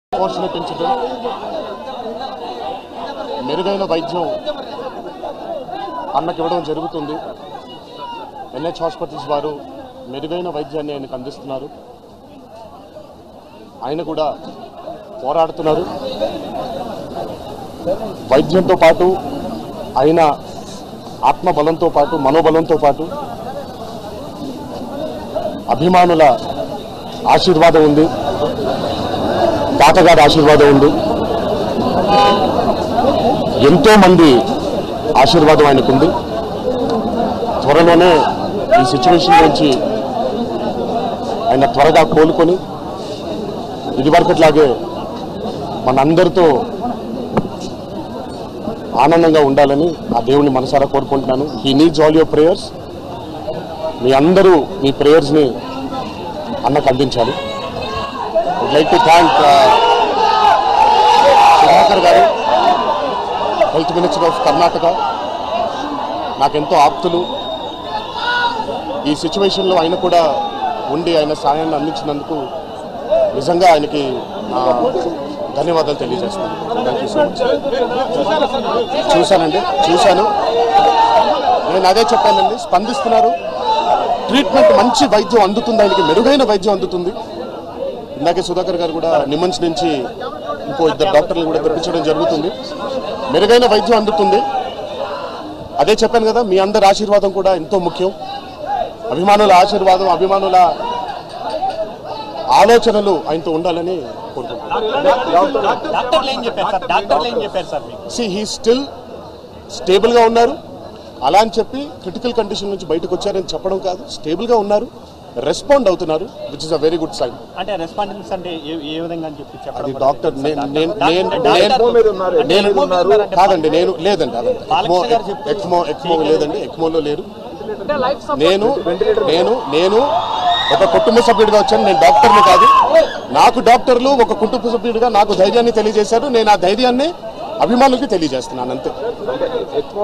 ఫోర్స్ని పెంచడం మెరుగైన వైద్యం అన్నకి ఇవ్వడం జరుగుతుంది ఎన్హెచ్ హాస్పిటల్స్ వారు మెరుగైన వైద్యాన్ని ఆయనకు అందిస్తున్నారు ఆయన కూడా పోరాడుతున్నారు వైద్యంతో పాటు ఆయన ఆత్మబలంతో పాటు మనోబలంతో పాటు అభిమానుల ఆశీర్వాదం ఉంది తాతగారి ఆశీర్వాదం ఉంది ఎంతో మంది ఆశీర్వాదం ఆయనకుంది త్వరలోనే ఈ సిచ్యువేషన్ నుంచి ఆయన త్వరగా కోలుకొని ఇదివరకట్లాగే మనందరితో ఆనందంగా ఉండాలని ఆ దేవుని మనసారా కోరుకుంటున్నాను he needs all your prayers మీ అందరూ మీ ప్రేయర్స్ని అన్నకు అందించాలి would like to thank Sudhakar గారు హెల్త్ మినిస్టర్ ఆఫ్ కర్ణాటక నాకెంతో ఆప్తులు ఈ సిచ్యువేషన్లో ఆయన కూడా ఉండి ఆయన సాయాన్ని అందించినందుకు నిజంగా ఆయనకి నా ధన్యవాదాలు తెలియజేస్తాను థ్యాంక్ యూ సో మచ్ చూశానండి చూశాను నేను అదే చెప్పానండి స్పందిస్తున్నారు ట్రీట్మెంట్ మంచి వైద్యం అందుతుంది ఆయనకి మెరుగైన వైద్యం అందుతుంది ఇందాకే సుధాకర్ గారు కూడా నిమన్స్ నుంచి ఇంకో ఇద్దరు డాక్టర్లు కూడా తెప్పించడం జరుగుతుంది మెరుగైన వైద్యం అందుతుంది అదే చెప్పాను కదా మీ అందరి ఆశీర్వాదం కూడా ఎంతో ముఖ్యం అభిమానుల ఆశీర్వాదం అభిమానుల ఆలోచనలు ఆయనతో ఉండాలని కోరుకుంటున్నాను డాక్టర్లు ఏం చెప్పారు సార్ డాక్టర్లు ఏం చెప్పారు సార్ మీకు సి హీ స్టిల్ స్టేబుల్గా ఉన్నారు అలా అని చెప్పి క్రిటికల్ కండిషన్ నుంచి బయటకు వచ్చారని చెప్పడం కాదు స్టేబుల్గా ఉన్నారు రెస్పాండ్ అవుతున్నారు which is a very good sign అంటే రెస్పాండెన్స్ అంటే ఏ- ఏ విధంగా అని చెప్పి చెప్పడం అది కూడా డాక్టర్ తెలియదు నేను సార్. నేను డాక్టర్- నేను డాక్టర్- నేను డాక్టర్ మీద ఉన్నారు, అంటే నేను ఎక్మో మీద ఉన్నారంటే కాదండి నేను లేదండి అదండి ఎక్మో బాలకృష్ణ గారు చెప్తూ- ఎక్మో ఎక్మో లేదండి ఎక్మోలో లేరు నేను నేను నేను ఒక కుటుంబ సభ్యుడిగా వచ్చాను నేను డాక్టర్ని కాదు నాకు డాక్టర్లు ఒక కుటుంబ సభ్యుడిగా నాకు ధైర్యాన్ని తెలియజేశారు నేను ఆ ధైర్యాన్ని అభిమానులకి తెలియజేస్తున్నాను అంతే